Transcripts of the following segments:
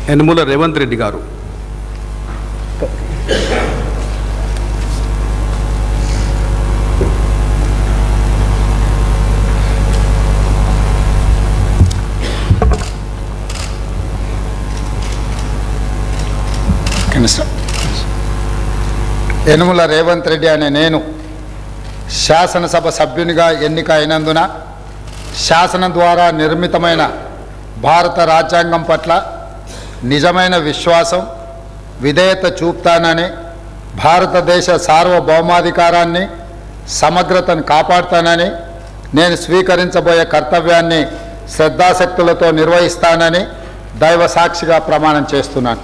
యనుమల రేవంత్ రెడ్డి గారు కనిష్ట యనుమల రేవంత్ రెడ్డి అనే నేను శాసనసభ సభ్యునిగా ఎన్నిక అయినందున శాసనం ద్వారా నిర్మితమైన భారత రాజ్యాంగం పట్ల నిజమైన విశ్వాసం విధేయత చూపుతానని భారతదేశ సార్వభౌమాధికారాన్ని సమగ్రతను కాపాడుతానని నేను స్వీకరించబోయే కర్తవ్యాన్ని శ్రద్ధాశక్తులతో నిర్వహిస్తానని దైవ సాక్షిగా ప్రమాణం చేస్తున్నాను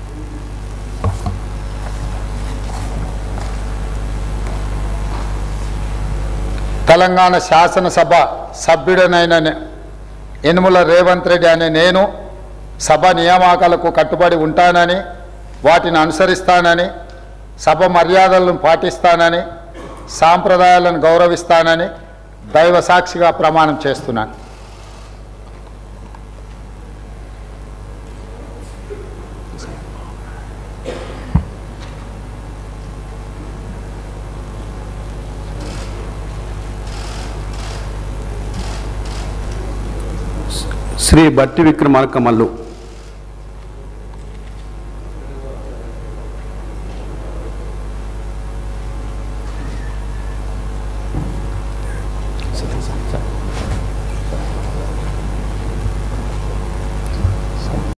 తెలంగాణ శాసనసభ సభ్యుడనైన నే- యనుమల రేవంత్ రెడ్డి అనే నేను సభ నియామకాలకు కట్టుబడి ఉంటానని వాటిని అనుసరిస్తానని సభ మర్యాదలను పాటిస్తానని సాంప్రదాయాలను గౌరవిస్తానని దైవ సాక్షిగా ప్రమాణం చేస్తున్నాను శ్రీ బట్టి విక్రమార్క మల్లు